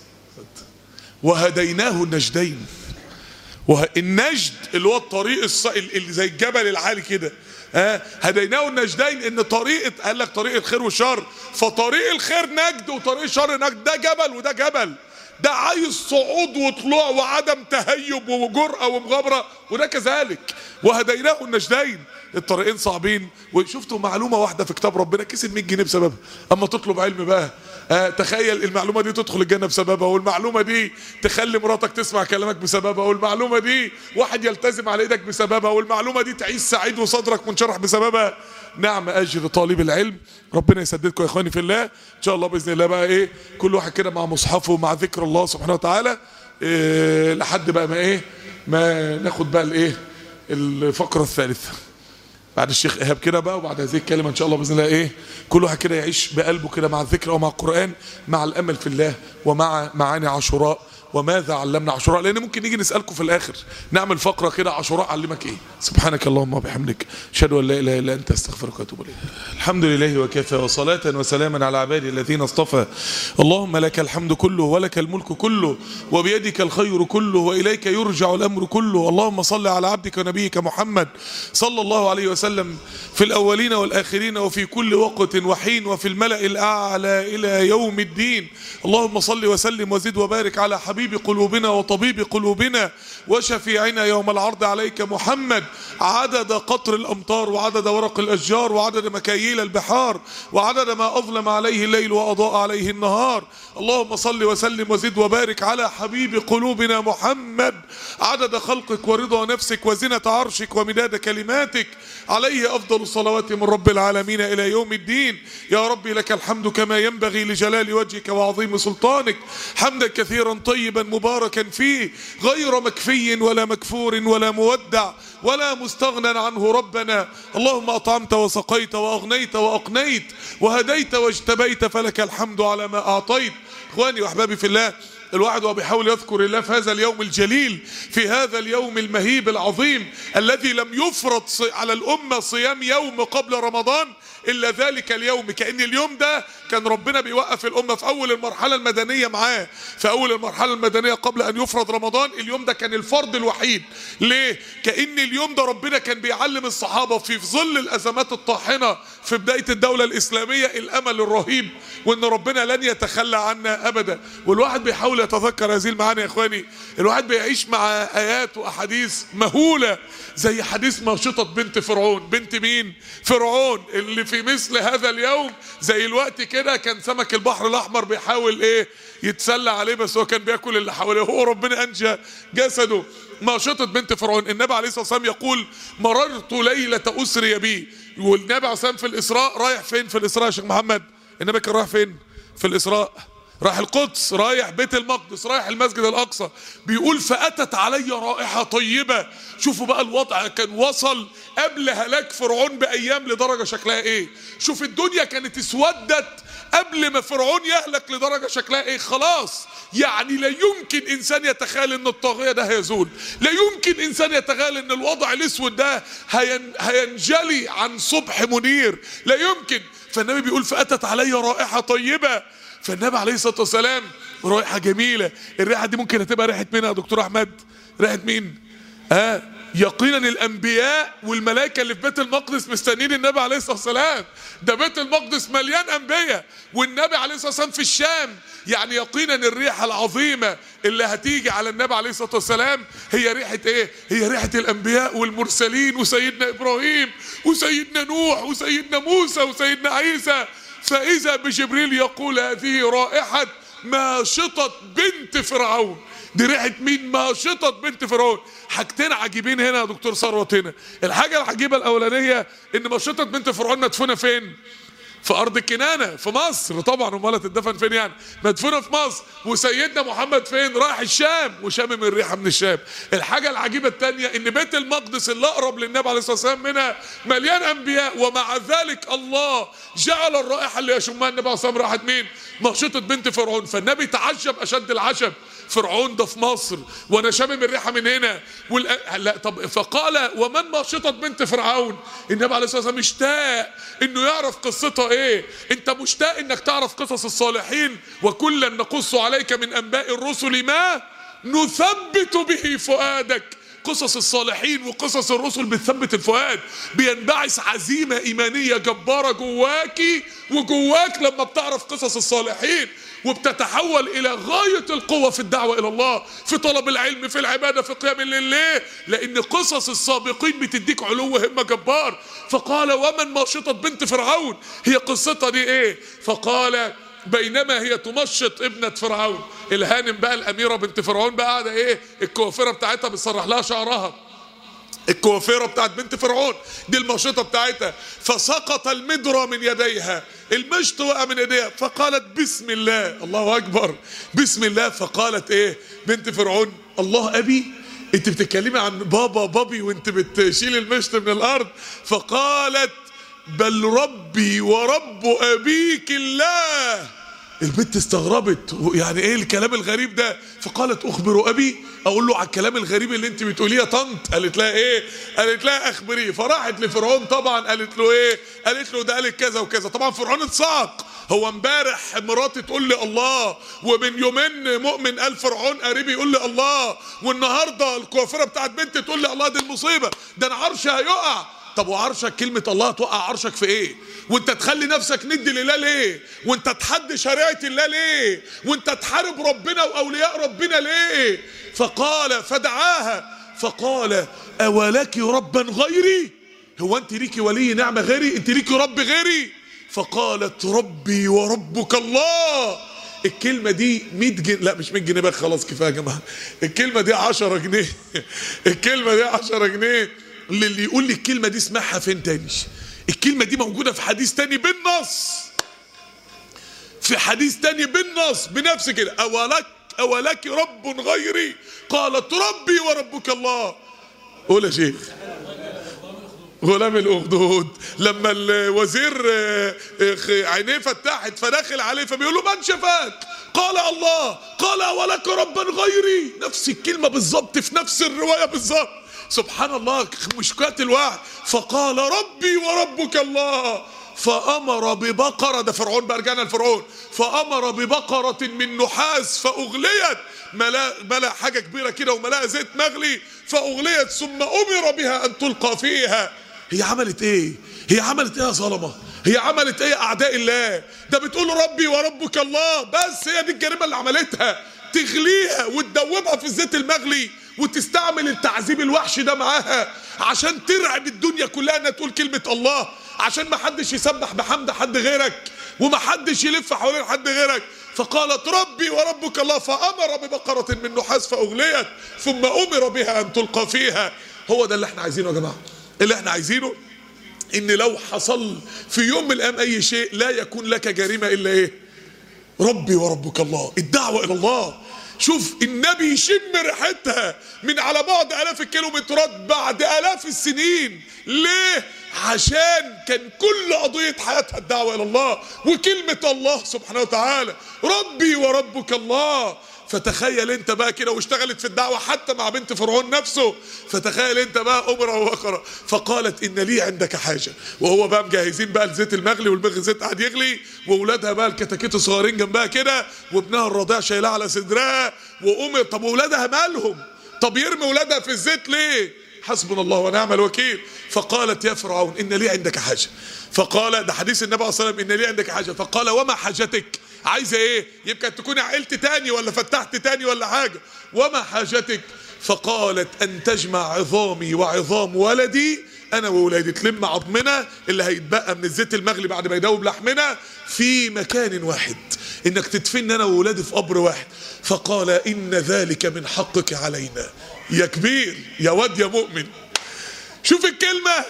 وهديناه النجدين النجد اللي هو الطريق الص... اللي زي الجبل العالي كده ها هديناه النجدين ان طريقه قال لك طريق الخير والشر فطريق الخير نجد وطريق الشر نجد ده جبل وده جبل ده عايز صعود وطلوع وعدم تهيب وجرأة ومغامرة وده كذلك وهديناه النجدين الطريقين صعبين وشفتوا معلومة واحدة في كتاب ربنا كسب 100 جنيه بسببها اما تطلب علم بقى آه تخيل المعلومة دي تدخل الجنة بسببها والمعلومة دي تخلي مراتك تسمع كلامك بسببها والمعلومة دي واحد يلتزم على ايدك بسببها والمعلومة دي تعيش سعيد وصدرك منشرح بسببها نعم اجر طالب العلم ربنا يسددكم يا اخواني في الله ان شاء الله باذن الله بقى ايه كل واحد كده مع مصحفه ومع ذكر الله سبحانه وتعالى إيه لحد بقى ما ايه ما ناخد بقى الايه الفقره الثالثه بعد الشيخ ايهاب كده بقى وبعد هذه الكلمه ان شاء الله باذن الله ايه كل واحد كده يعيش بقلبه كده مع الذكر ومع القران مع الامل في الله ومع معاني عاشوراء وماذا علمنا عاشوراء لان ممكن نيجي نسالكم في الاخر نعمل فقره كده عاشوراء علمك ايه سبحانك اللهم وبحمدك اشهد ان لا اله الا انت استغفرك واتوب اليك الحمد لله وكفى وصلاه وسلاما على عبادي الذين اصطفى اللهم لك الحمد كله ولك الملك كله وبيدك الخير كله واليك يرجع الامر كله اللهم صل على عبدك ونبيك محمد صلى الله عليه وسلم في الاولين والاخرين وفي كل وقت وحين وفي الملا الاعلى الى يوم الدين اللهم صل وسلم وزد وبارك على حبيبك حبيب قلوبنا وطبيب قلوبنا وشفيعنا يوم العرض عليك محمد عدد قطر الأمطار وعدد ورق الأشجار وعدد مكاييل البحار وعدد ما أظلم عليه الليل وأضاء عليه النهار اللهم صل وسلم وزد وبارك على حبيب قلوبنا محمد عدد خلقك ورضا نفسك وزنة عرشك ومداد كلماتك عليه أفضل الصلوات من رب العالمين إلى يوم الدين يا ربي لك الحمد كما ينبغي لجلال وجهك وعظيم سلطانك حمدا كثيرا طيبا مباركا فيه غير مكفي ولا مكفور ولا مودع ولا مستغنى عنه ربنا اللهم أطعمت وسقيت وأغنيت وأقنيت وهديت واجتبيت فلك الحمد على ما أعطيت إخواني وأحبابي في الله الواحد وهو بيحاول يذكر الله في هذا اليوم الجليل في هذا اليوم المهيب العظيم الذي لم يفرض صي- على الأمة صيام يوم قبل رمضان إلا ذلك اليوم كأن اليوم ده كان ربنا بيوقف الأمة في أول المرحلة المدنية معاه في أول المرحلة المدنية قبل أن يفرض رمضان اليوم ده كان الفرض الوحيد ليه؟ كأن اليوم ده ربنا كان بيعلم الصحابة في ظل الأزمات الطاحنة في بداية الدولة الإسلامية الأمل الرهيب وإن ربنا لن يتخلى عنا أبدا والواحد بيحاول يتذكر هذه المعاني يا إخواني الواحد بيعيش مع آيات وأحاديث مهولة زي حديث ماشطة بنت فرعون بنت مين؟ فرعون اللي في مثل هذا اليوم زي الوقت كده كان سمك البحر الأحمر بيحاول إيه يتسلى عليه بس هو كان بياكل اللي حواليه هو ربنا أنجى جسده ماشطة بنت فرعون النبي عليه الصلاة والسلام يقول مررت ليلة أسري بي والنبي عليه الصلاة والسلام في الإسراء رايح فين في الإسراء يا شيخ محمد النبي كان رايح فين في الإسراء راح القدس رايح بيت المقدس رايح المسجد الأقصى بيقول فأتت علي رائحة طيبة شوفوا بقى الوضع كان وصل قبل هلاك فرعون بأيام لدرجة شكلها إيه شوف الدنيا كانت اسودت قبل ما فرعون يهلك لدرجة شكلها إيه خلاص يعني لا يمكن إنسان يتخيل إن الطاغية ده هيزول لا يمكن إنسان يتخيل إن الوضع الأسود ده هين هينجلي عن صبح منير لا يمكن فالنبي بيقول فأتت علي رائحة طيبة فالنبي عليه الصلاة والسلام رائحة جميلة الريحة دي ممكن هتبقى ريحة مين يا دكتور أحمد ريحة مين ها يقينا الانبياء والملائكه اللي في بيت المقدس مستنيين النبي عليه الصلاه والسلام ده بيت المقدس مليان انبياء والنبي عليه الصلاه والسلام في الشام يعني يقينا الريحه العظيمه اللي هتيجي على النبي عليه الصلاه والسلام هي ريحه ايه هي ريحه الانبياء والمرسلين وسيدنا ابراهيم وسيدنا نوح وسيدنا موسى وسيدنا عيسى فاذا بجبريل يقول هذه رائحه ماشطه بنت فرعون دي ريحه مين ماشطه بنت فرعون حاجتين عجيبين هنا يا دكتور ثروت هنا الحاجه العجيبه الاولانيه ان ماشطه بنت فرعون مدفونه فين في ارض الكنانه في مصر طبعا امال هتدفن فين يعني مدفونه في مصر وسيدنا محمد فين رايح الشام وشامم الريحه من الشام الحاجه العجيبه الثانيه ان بيت المقدس اللي اقرب للنبي عليه الصلاه والسلام منها مليان انبياء ومع ذلك الله جعل الرائحه اللي يشمها النبي عليه الصلاه والسلام راحت مين ماشطه بنت فرعون فالنبي تعجب اشد العجب فرعون ده في مصر وانا شامم الريحه من هنا والأ... لا طب فقال ومن ماشطه بنت فرعون النبي عليه الصلاه والسلام مشتاق انه يعرف قصتها ايه انت مشتاق انك تعرف قصص الصالحين وكلا نقص عليك من انباء الرسل ما نثبت به فؤادك قصص الصالحين وقصص الرسل بتثبت الفؤاد بينبعث عزيمة إيمانية جبارة جواكي وجواك لما بتعرف قصص الصالحين وبتتحول إلى غاية القوة في الدعوة إلى الله في طلب العلم في العبادة في قيام الليل ليه؟ لأن قصص السابقين بتديك علو همة جبار فقال ومن ماشطة بنت فرعون هي قصتها دي إيه؟ فقال بينما هي تمشط ابنة فرعون الهانم بقى الأميرة بنت فرعون بقى قاعدة إيه الكوافرة بتاعتها بتصرح لها شعرها الكوافيرة بتاعت بنت فرعون دي المشطة بتاعتها فسقط المدرة من يديها المشط وقع من يديها فقالت بسم الله الله أكبر بسم الله فقالت إيه بنت فرعون الله أبي انت بتتكلمي عن بابا بابي وانت بتشيل المشط من الأرض فقالت بل ربي ورب أبيك الله البنت استغربت يعني ايه الكلام الغريب ده فقالت اخبر ابي اقول له على الكلام الغريب اللي انت بتقوليه يا طنط قالت لها ايه قالت لها اخبريه فراحت لفرعون طبعا قالت له ايه قالت له ده قالت كذا وكذا طبعا فرعون اتصعق هو امبارح مراتي تقول لي الله ومن يومين مؤمن قال فرعون قريبي يقول لي الله والنهارده الكوافره بتاعت بنتي تقول لي الله دي المصيبه ده انا عرشي هيقع طب وعرشك كلمة الله توقع عرشك في ايه وانت تخلي نفسك ند لله ليه وانت تحد شريعة الله ليه وانت تحارب ربنا واولياء ربنا ليه فقال فدعاها فقال اولك ربا غيري هو انت ليكي ولي نعمة غيري انت ليكي رب غيري فقالت ربي وربك الله الكلمة دي 100 جنيه لا مش 100 جنيه بقى خلاص كفاية يا جماعة الكلمة دي 10 جنيه الكلمة دي 10 جنيه اللي يقول لي الكلمة دي اسمعها فين تاني الكلمة دي موجودة في حديث تاني بالنص في حديث تاني بالنص بنفس كده أولك أولك رب غيري قالت ربي وربك الله قول يا شيخ غلام الاخدود لما الوزير آه، آه، عينيه فتحت فداخل عليه فبيقول له من شفاك قال الله قال ولك ربا غيري نفس الكلمه بالظبط في نفس الروايه بالظبط سبحان الله مشكات الوعي فقال ربي وربك الله فامر ببقره ده فرعون بقى رجعنا لفرعون فامر ببقره من نحاس فاغليت ملا ملا حاجه كبيره كده وملاها زيت مغلي فاغليت ثم امر بها ان تلقى فيها هي عملت ايه هي عملت ايه يا ظلمه هي عملت ايه اعداء الله ده بتقول ربي وربك الله بس هي دي الجريمه اللي عملتها تغليها وتدوبها في الزيت المغلي وتستعمل التعذيب الوحش ده معاها عشان ترعب الدنيا كلها انها تقول كلمه الله عشان ما حدش يسبح بحمد حد غيرك وما حدش يلف حوالين حد غيرك فقالت ربي وربك الله فامر ببقره من نحاس فاغليت ثم امر بها ان تلقى فيها هو ده اللي احنا عايزينه يا جماعه اللي احنا عايزينه ان لو حصل في يوم من الايام اي شيء لا يكون لك جريمه الا ايه ربي وربك الله الدعوه الى الله شوف النبي يشم ريحتها من على بعد الاف الكيلومترات بعد الاف السنين ليه عشان كان كل قضية حياتها الدعوة إلى الله وكلمة الله سبحانه وتعالى ربي وربك الله فتخيل انت بقى كده واشتغلت في الدعوة حتى مع بنت فرعون نفسه فتخيل انت بقى أمرة وبقرة فقالت إن لي عندك حاجة وهو بقى مجهزين بقى الزيت المغلي والمغلي زيت قاعد يغلي وأولادها بقى الكتاكيت الصغيرين جنبها كده وابنها الرضيع شايلها على صدرها وأم طب وأولادها مالهم طب يرمي أولادها في الزيت ليه حسبنا الله ونعم الوكيل فقالت يا فرعون إن لي عندك حاجة فقال ده حديث النبي عليه الصلاة والسلام إن لي عندك حاجة فقال وما حاجتك عايزة إيه يمكن تكوني عقلت تاني ولا فتحت تاني ولا حاجة وما حاجتك فقالت أن تجمع عظامي وعظام ولدي أنا وولادي تلم عظمنا اللي هيتبقى من الزيت المغلي بعد ما يدوب لحمنا في مكان واحد إنك تدفن أنا وولادي في قبر واحد فقال إن ذلك من حقك علينا يا كبير يا واد يا مؤمن شوف الكلمة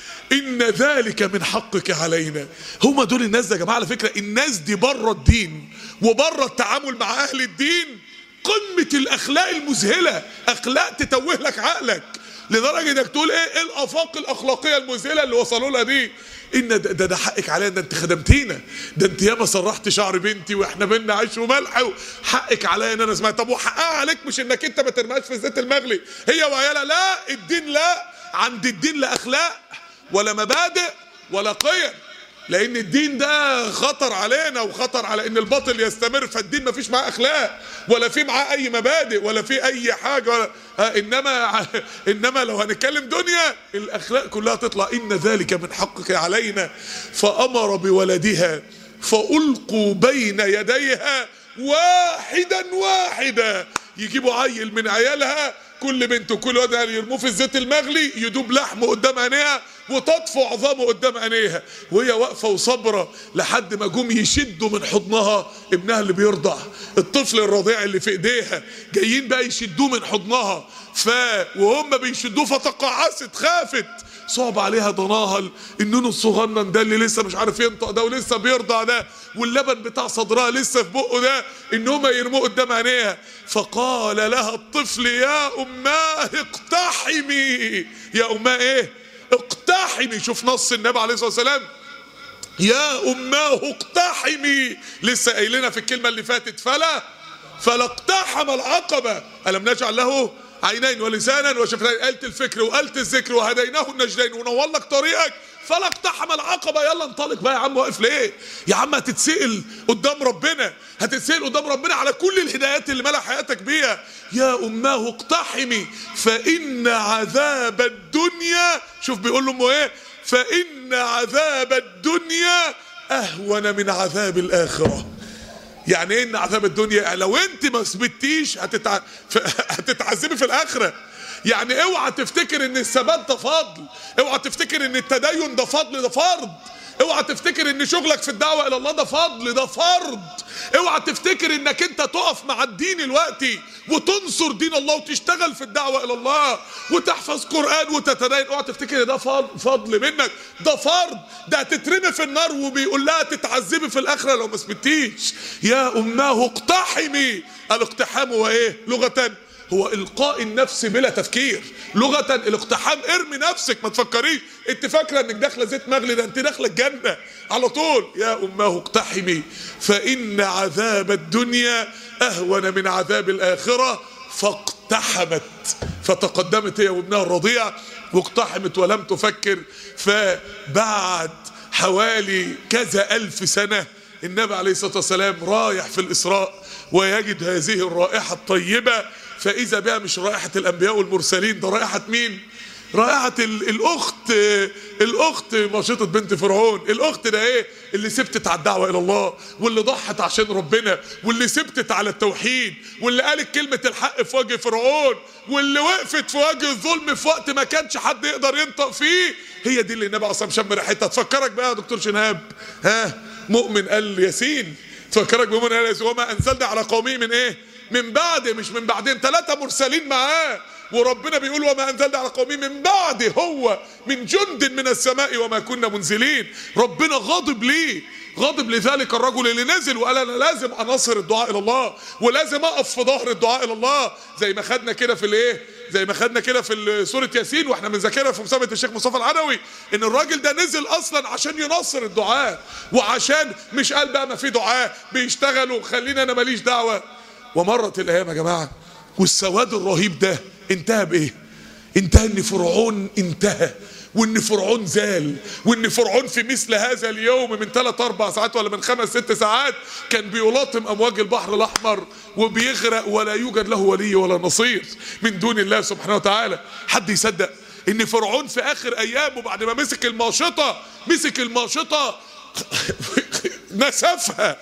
إن ذلك من حقك علينا هما دول الناس يا جماعة على فكرة الناس دي بره الدين وبره التعامل مع أهل الدين قمة الأخلاق المذهلة أخلاق تتوه لك عقلك لدرجة إنك تقول إيه إيه الآفاق الأخلاقية المذهلة اللي وصلوا لها دي إن ده, ده, ده حقك علينا ده أنت خدمتينا ده أنت ياما سرحت شعر بنتي وإحنا بينا عيش وملح حقك عليا إن أنا سمعت طب وحقها عليك مش إنك أنت ما ترميهاش في الزيت المغلي هي وعيالها لا الدين لا عند الدين لا أخلاق ولا مبادئ ولا قيم لان الدين ده خطر علينا وخطر على ان الباطل يستمر فالدين ما فيش معاه اخلاق ولا في معاه اي مبادئ ولا في اي حاجه ولا آه انما انما لو هنتكلم دنيا الاخلاق كلها تطلع ان ذلك من حقك علينا فامر بولدها فالقوا بين يديها واحدا واحدا يجيبوا عيل من عيالها كل بنت وكل واد يرموه في الزيت المغلي يدوب لحمه قدام عينيها وتطفو عظامه قدام عينيها وهي واقفه وصابره لحد ما جم يشدوا من حضنها ابنها اللي بيرضع الطفل الرضيع اللي في ايديها جايين بقى يشدوه من حضنها ف وهم بيشدوه فتقاعست خافت صعب عليها ضناها النون الصغنن ده اللي لسه مش عارف ينطق ده ولسه بيرضع ده واللبن بتاع صدرها لسه في بقه ده ان هم يرموه قدام عينيها فقال لها الطفل يا اماه اقتحمي يا اماه ايه اقتحمي شوف نص النبي عليه الصلاه والسلام يا اماه اقتحمي لسه قايلنا في الكلمه اللي فاتت فلا فلا اقتحم العقبه الم نجعل له عينين ولسانا وشفتين قالت الفكر وقالت الذكر وهديناه النجدين ونور لك طريقك فلا اقتحم العقبة يلا انطلق بقى يا عم واقف ليه يا عم هتتسأل قدام ربنا هتتسأل قدام ربنا على كل الهدايات اللي ملا حياتك بيها يا أماه اقتحمي فإن عذاب الدنيا شوف بيقول له امه ايه فان عذاب الدنيا اهون من عذاب الاخره يعني ايه ان عذاب الدنيا يعني لو انت ما ثبتيش هتتع... هتتعذبي في الاخره يعني اوعى تفتكر ان الثبات ده فضل اوعى تفتكر ان التدين ده فضل ده فرض اوعى تفتكر ان شغلك في الدعوه الى الله ده فضل ده فرض اوعى تفتكر انك انت تقف مع الدين الوقتي وتنصر دين الله وتشتغل في الدعوه الى الله وتحفظ قران وتتدين اوعى تفتكر ان ده فضل, فضل منك ده فرض ده هتترمي في النار وبيقول لها تتعذبي في الاخره لو ما سبتيش يا اماه اقتحمي الاقتحام هو ايه لغه هو القاء النفس بلا تفكير لغه الاقتحام ارمي نفسك ما تفكريش انت فاكره انك داخله زيت مغلي ده انت داخله الجنه على طول يا اماه اقتحمي فان عذاب الدنيا اهون من عذاب الاخره فاقتحمت فتقدمت هي وابنها الرضيع واقتحمت ولم تفكر فبعد حوالي كذا الف سنه النبي عليه الصلاه والسلام رايح في الاسراء ويجد هذه الرائحه الطيبه فاذا بها مش رائحه الانبياء والمرسلين ده رائحه مين رائحه ال- الاخت الاخت مشيطه بنت فرعون الاخت ده ايه اللي سبتت على الدعوه الى الله واللي ضحت عشان ربنا واللي سبتت على التوحيد واللي قالت كلمه الحق في وجه فرعون واللي وقفت في وجه الظلم في وقت ما كانش حد يقدر ينطق فيه هي دي اللي النبي عليه الصلاه والسلام شم ريحتها تفكرك بقى يا دكتور شناب ها مؤمن قال ياسين تفكرك بمؤمن قال ياسين وما انزلنا على قومه من ايه من بعد مش من بعدين ثلاثة مرسلين معاه وربنا بيقول وما انزلنا على قومه من بعد هو من جند من السماء وما كنا منزلين ربنا غاضب ليه غاضب لذلك الرجل اللي نزل وقال انا لازم اناصر الدعاء الى الله ولازم اقف في ظهر الدعاء الى الله زي ما خدنا كده في الايه زي ما خدنا كده في سوره ياسين واحنا بنذاكرها في مسابقه الشيخ مصطفى العدوي ان الراجل ده نزل اصلا عشان ينصر الدعاء وعشان مش قال بقى ما في دعاء بيشتغلوا خلينا انا ماليش دعوه ومرت الايام يا جماعه والسواد الرهيب ده انتهى بايه انتهى ان فرعون انتهى وان فرعون زال وان فرعون في مثل هذا اليوم من ثلاث اربع ساعات ولا من خمس ست ساعات كان بيلاطم امواج البحر الاحمر وبيغرق ولا يوجد له ولي ولا نصير من دون الله سبحانه وتعالى حد يصدق ان فرعون في اخر ايامه بعد ما مسك الماشطه مسك الماشطه نسفها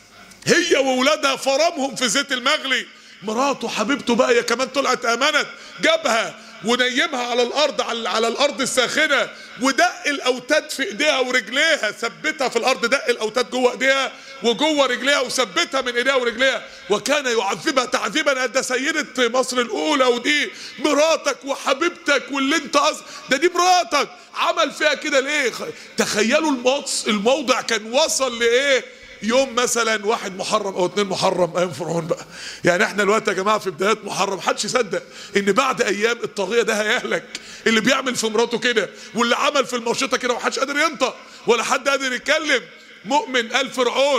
هي وولادها فرمهم في زيت المغلي مراته حبيبته بقى هي كمان طلعت امنت جابها ونيمها على الارض على, على الارض الساخنه ودق الاوتاد في ايديها ورجليها ثبتها في الارض دق الاوتاد جوه ايديها وجوه رجليها وثبتها من ايديها ورجليها وكان يعذبها تعذيبا ده سيده مصر الاولى ودي مراتك وحبيبتك واللي انت أص... ده دي مراتك عمل فيها كده ليه تخيلوا الموضع, الموضع كان وصل لايه يوم مثلا واحد محرم او اتنين محرم ايام فرعون بقى يعني احنا الوقت يا جماعه في بدايات محرم محدش يصدق ان بعد ايام الطاغيه ده هيهلك اللي بيعمل في مراته كده واللي عمل في المرشطه كده ومحدش قادر ينطق ولا حد قادر يتكلم مؤمن قال فرعون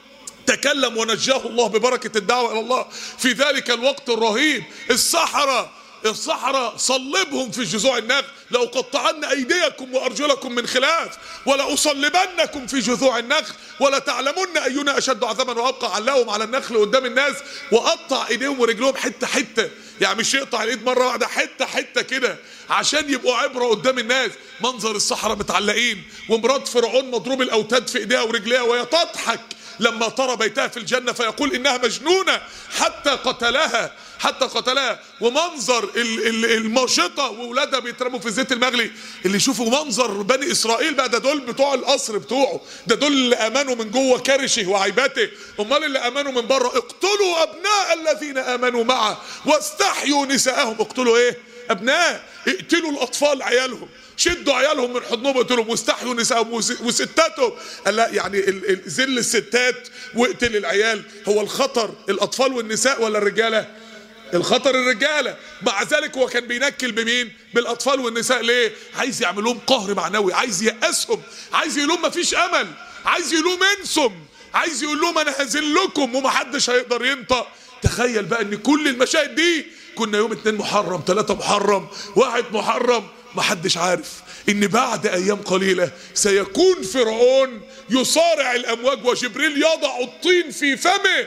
تكلم ونجاه الله ببركه الدعوه الى الله في ذلك الوقت الرهيب الصحراء الصحراء صلبهم في جذوع النخل لأقطعن أيديكم وأرجلكم من خلاف ولأصلبنكم في جذوع النخل ولتعلمن أينا أشد عذابا وأبقى علقهم على النخل قدام الناس وقطع إيديهم ورجلهم حتة حتة يعني مش يقطع الإيد مرة واحدة حتة حتة كده عشان يبقوا عبرة قدام الناس منظر الصحراء متعلقين ومرات فرعون مضروب الأوتاد في إيديها ورجليها وهي تضحك لما ترى بيتها في الجنة فيقول إنها مجنونة حتى قتلها حتى قتلها ومنظر الماشطة وولادها بيترموا في الزيت المغلي اللي يشوفوا منظر بني إسرائيل بقى ده دول بتوع القصر بتوعه ده دول اللي أمنوا من جوه كرشه وعيبته أمال اللي أمنوا من بره اقتلوا أبناء الذين آمنوا معه واستحيوا نساءهم اقتلوا إيه أبناء اقتلوا الأطفال عيالهم شدوا عيالهم من حضنهم وقتلهم واستحيوا نسائهم وستاتهم قال لا يعني ذل الستات واقتل العيال هو الخطر الاطفال والنساء ولا الرجاله الخطر الرجاله مع ذلك هو كان بينكل بمين بالاطفال والنساء ليه عايز يعمل لهم قهر معنوي عايز يأسهم عايز يقول لهم مفيش امل عايز يقول لهم انسم عايز يقول لهم انا هذلكم ومحدش هيقدر ينطق تخيل بقى ان كل المشاهد دي كنا يوم اتنين محرم ثلاثة محرم واحد محرم محدش عارف ان بعد ايام قليلة سيكون فرعون يصارع الامواج وجبريل يضع الطين في فمه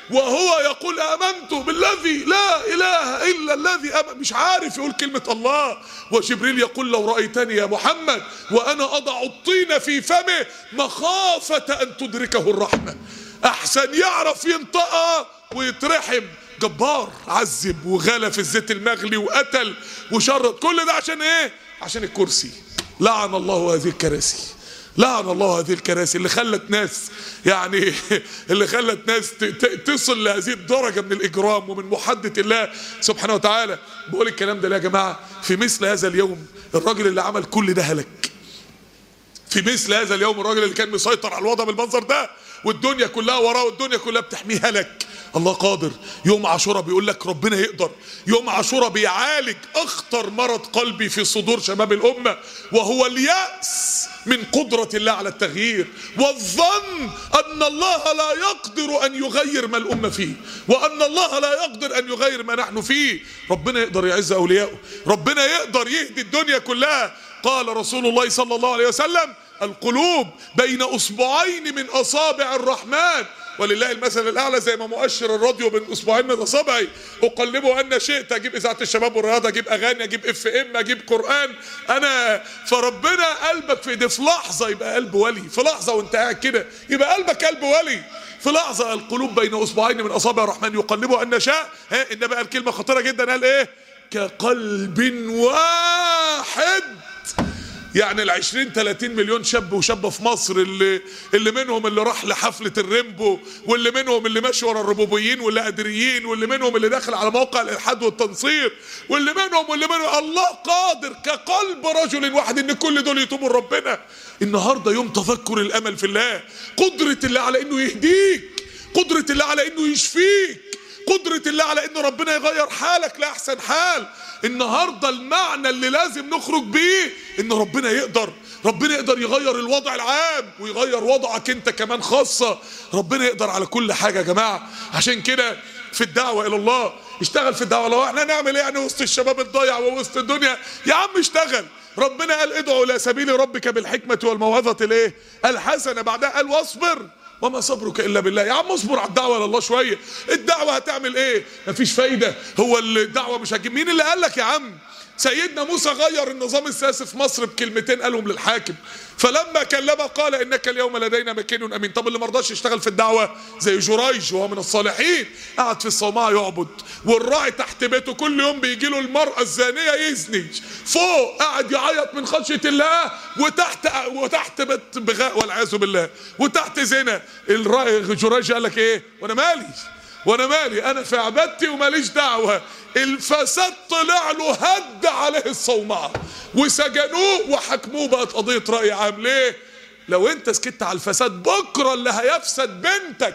وهو يقول امنت بالذي لا اله الا الذي أم... مش عارف يقول كلمه الله وجبريل يقول لو رايتني يا محمد وانا اضع الطين في فمه مخافه ان تدركه الرحمه احسن يعرف ينطقها ويترحم جبار عذب وغلى في الزيت المغلي وقتل وشرد كل ده عشان ايه عشان الكرسي لعن الله هذه الكراسي لعن الله هذه الكراسي اللي خلت ناس يعني اللي خلت ناس ت- ت- تصل لهذه الدرجة من الإجرام ومن محدة الله سبحانه وتعالى بقول الكلام ده ليه يا جماعة في مثل هذا اليوم الراجل اللي عمل كل ده هلك في مثل هذا اليوم الراجل اللي كان مسيطر على الوضع بالمنظر ده والدنيا كلها وراه والدنيا كلها بتحميه هلك الله قادر يوم عاشوراء بيقول لك ربنا يقدر يوم عاشوراء بيعالج اخطر مرض قلبي في صدور شباب الامه وهو الياس من قدره الله على التغيير والظن ان الله لا يقدر ان يغير ما الامه فيه وان الله لا يقدر ان يغير ما نحن فيه ربنا يقدر يعز اولياءه ربنا يقدر يهدي الدنيا كلها قال رسول الله صلى الله عليه وسلم القلوب بين اصبعين من اصابع الرحمن ولله المثل الاعلى زي ما مؤشر الراديو بين اصبعين من اصابعي اقلبه ان شئت اجيب اذاعه الشباب والرياضه اجيب اغاني اجيب اف ام اجيب قران انا فربنا قلبك في ايديه في لحظه يبقى قلب ولي في لحظه وانت قاعد كده يبقى قلبك قلب ولي في لحظه القلوب بين اصبعين من اصابع الرحمن يقلبه ان شاء ها النبي قال كلمه خطيره جدا قال ايه كقلب واحد يعني ال 20 30 مليون شاب وشابه في مصر اللي اللي منهم اللي راح لحفله الريمبو واللي منهم اللي ماشي ورا الربوبيين واللي قادريين واللي منهم اللي داخل على موقع الالحاد والتنصير واللي منهم واللي منهم الله قادر كقلب رجل واحد ان كل دول يتوبوا لربنا النهارده يوم تذكر الامل في الله قدره الله على انه يهديك قدره الله على انه يشفيك قدرة الله على ان ربنا يغير حالك لاحسن حال النهاردة المعنى اللي لازم نخرج بيه ان ربنا يقدر ربنا يقدر يغير الوضع العام ويغير وضعك انت كمان خاصة ربنا يقدر على كل حاجة يا جماعة عشان كده في الدعوة الى الله اشتغل في الدعوة لو احنا نعمل ايه يعني وسط الشباب الضايع ووسط الدنيا يا عم اشتغل ربنا قال ادعوا الى سبيل ربك بالحكمة والموعظة الايه الحسنة بعدها قال واصبر وما صبرك الا بالله يا عم اصبر على الدعوه لله شويه الدعوه هتعمل ايه مفيش فايده هو الدعوه مش هتجيب مين اللي قال لك يا عم سيدنا موسى غير النظام السياسي في مصر بكلمتين قالهم للحاكم فلما كلمه قال انك اليوم لدينا مكين امين طب اللي مرضاش يشتغل في الدعوه زي جريج وهو من الصالحين قعد في الصومعه يعبد والراعي تحت بيته كل يوم بيجي له المراه الزانيه يزني فوق قاعد يعيط من خشيه الله وتحت وتحت بيت بغاء والعياذ بالله وتحت زنا الراعي جريج قال لك ايه وانا مالي وانا مالي انا في عبادتي وماليش دعوه الفساد طلع له هد عليه الصومعه وسجنوه وحكموه بقت قضيه راي عام ليه لو انت سكت على الفساد بكره اللي هيفسد بنتك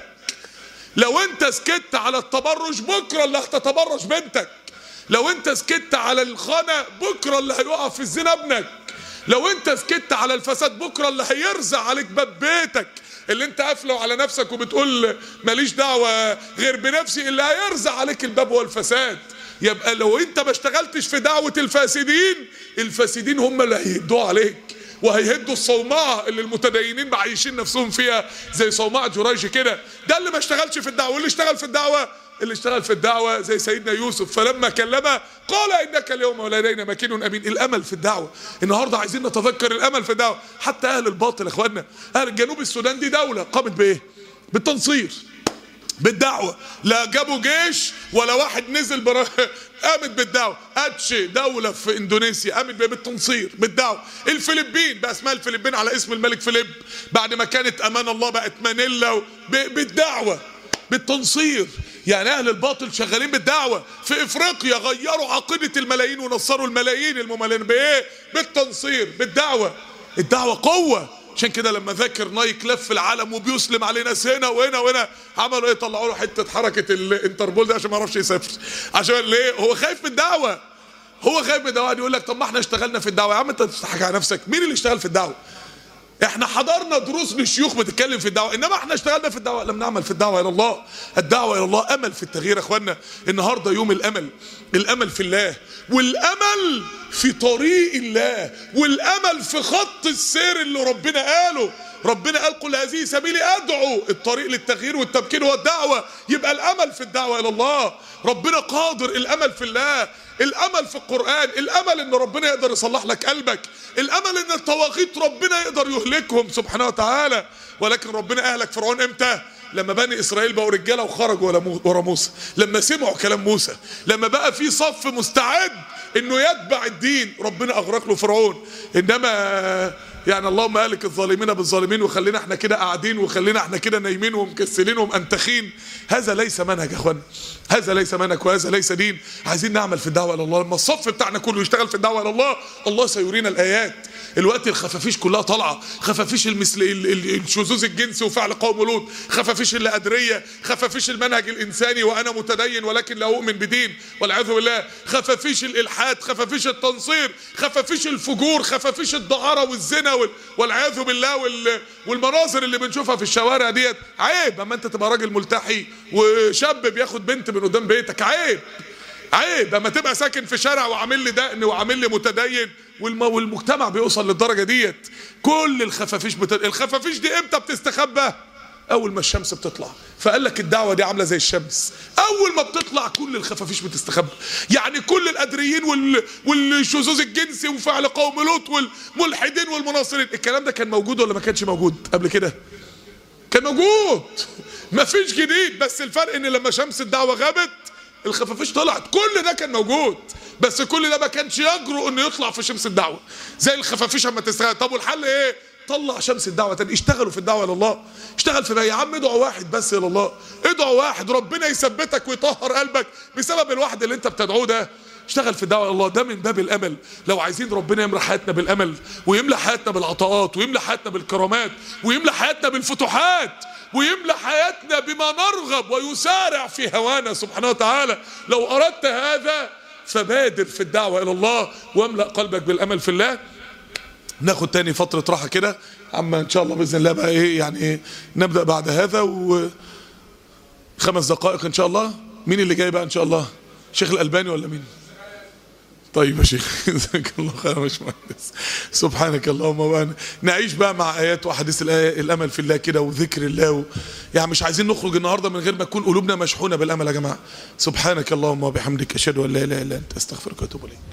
لو انت سكت على التبرج بكره اللي هتتبرج بنتك لو انت سكت على الخنا بكره اللي هيقع في الزنا ابنك لو انت سكت على الفساد بكره اللي هيرزع عليك باب بيتك اللي انت قافله على نفسك وبتقول ماليش دعوه غير بنفسي اللي هيرزع عليك الباب هو الفساد يبقى لو انت ما اشتغلتش في دعوه الفاسدين الفاسدين هم اللي هيهدوا عليك وهيهدوا الصومعه اللي المتدينين معيشين نفسهم فيها زي صومعه جريج كده ده اللي ما اشتغلش في الدعوه واللي اشتغل في الدعوه اللي اشتغل في الدعوة زي سيدنا يوسف فلما كلمه قال إنك اليوم لدينا مكين أمين الأمل في الدعوة النهاردة عايزين نتذكر الأمل في الدعوة حتى أهل الباطل يا إخواننا أهل جنوب السودان دي دولة قامت بإيه بالتنصير بالدعوة لا جابوا جيش ولا واحد نزل برا قامت بالدعوة اتش دولة في اندونيسيا قامت بإيه؟ بالتنصير بالدعوة الفلبين بقى اسمها الفلبين على اسم الملك فيليب بعد ما كانت امان الله بقت مانيلا و- ب- بالدعوة بالتنصير يعني اهل الباطل شغالين بالدعوه في افريقيا غيروا عقيده الملايين ونصروا الملايين الممالين بايه بالتنصير بالدعوه الدعوه قوه عشان كده لما ذاكر نايك لف العالم وبيسلم عليه ناس هنا وهنا وهنا عملوا ايه طلعوا له حته حركه الانتربول ده عشان ما يعرفش يسافر عشان ليه هو خايف من الدعوه هو خايف من الدعوه يقول لك طب ما احنا اشتغلنا في الدعوه يا عم انت بتضحك على نفسك مين اللي اشتغل في الدعوه احنا حضرنا دروس للشيوخ بتتكلم في الدعوه انما احنا اشتغلنا في الدعوه لم نعمل في الدعوه الى الله الدعوه الى الله امل في التغيير يا اخوانا النهارده يوم الامل الامل في الله والامل في طريق الله والامل في خط السير اللي ربنا قاله ربنا قال قل هذه سبيلي ادعو الطريق للتغيير والتمكين هو الدعوه يبقى الامل في الدعوه الى الله ربنا قادر الامل في الله الامل في القران الامل ان ربنا يقدر يصلح لك قلبك الامل ان الطواغيت ربنا يقدر يهلكهم سبحانه وتعالى ولكن ربنا اهلك فرعون امتى لما بني اسرائيل بقوا رجاله وخرجوا ورا مو- ورا موسى لما سمعوا كلام موسى لما بقى في صف مستعد انه يتبع الدين ربنا اغرق له فرعون انما يعني اللهم اهلك الظالمين بالظالمين وخلينا احنا كده قاعدين وخلينا احنا كده نايمين ومكسلين ومأنتخين هذا ليس منهج يا اخوان هذا ليس منهج وهذا ليس دين عايزين نعمل في الدعوه الى الله لما الصف بتاعنا كله يشتغل في الدعوه الى الله الله سيرينا الايات الوقت الخفافيش كلها طالعه خفافيش المثل ال- ال- الشذوذ الجنسي وفعل قوم لوط خفافيش القدريه خفافيش المنهج الانساني وانا متدين ولكن لا اؤمن بدين والعياذ بالله خفافيش الالحاد خفافيش التنصير خفافيش الفجور خفافيش الدعاره والزنا وال- والعياذ بالله وال- والمناظر اللي بنشوفها في الشوارع ديت عيب اما انت تبقى راجل ملتحي وشاب بياخد بنت من قدام بيتك عيب عيب اما تبقى ساكن في شارع وعامل لي دقن وعامل لي متدين والم... والمجتمع بيوصل للدرجه ديت كل الخفافيش بت... الخفافيش دي امتى بتستخبى اول ما الشمس بتطلع فقال لك الدعوه دي عامله زي الشمس اول ما بتطلع كل الخفافيش بتستخبى يعني كل القدريين وال... والشذوذ الجنسي وفعل قوم لوط والملحدين والمناصرين الكلام ده كان موجود ولا ما كانش موجود قبل كده كان موجود مفيش جديد بس الفرق ان لما شمس الدعوه غابت الخفافيش طلعت كل ده كان موجود بس كل ده ما كانش يجرؤ انه يطلع في شمس الدعوه زي الخفافيش اما تستغل طب والحل ايه طلع شمس الدعوه تاني اشتغلوا في الدعوه الى الله اشتغل في يا عم ادعوا واحد بس الى الله ادعوا واحد ربنا يثبتك ويطهر قلبك بسبب الواحد اللي انت بتدعوه ده اشتغل في الدعوه الى الله ده من باب الامل لو عايزين ربنا يملى حياتنا بالامل ويملى حياتنا بالعطاءات ويملى حياتنا بالكرامات ويملى حياتنا بالفتوحات ويملى حياتنا بما نرغب ويسارع في هوانا سبحانه وتعالى لو اردت هذا فبادر في الدعوه الى الله واملا قلبك بالامل في الله ناخد تاني فترة راحة كده اما ان شاء الله باذن الله بقى ايه يعني ايه نبدا بعد هذا و خمس دقائق ان شاء الله مين اللي جاي بقى ان شاء الله شيخ الالباني ولا مين طيب يا شيخ جزاك الله خير يا باشمهندس سبحانك اللهم وبحمدك نعيش بقى مع ايات واحاديث الآية الامل في الله كده وذكر الله و... يعني مش عايزين نخرج النهارده من غير ما تكون قلوبنا مشحونه بالامل يا جماعه سبحانك اللهم وبحمدك اشهد ان لا اله الا انت استغفرك واتوب اليك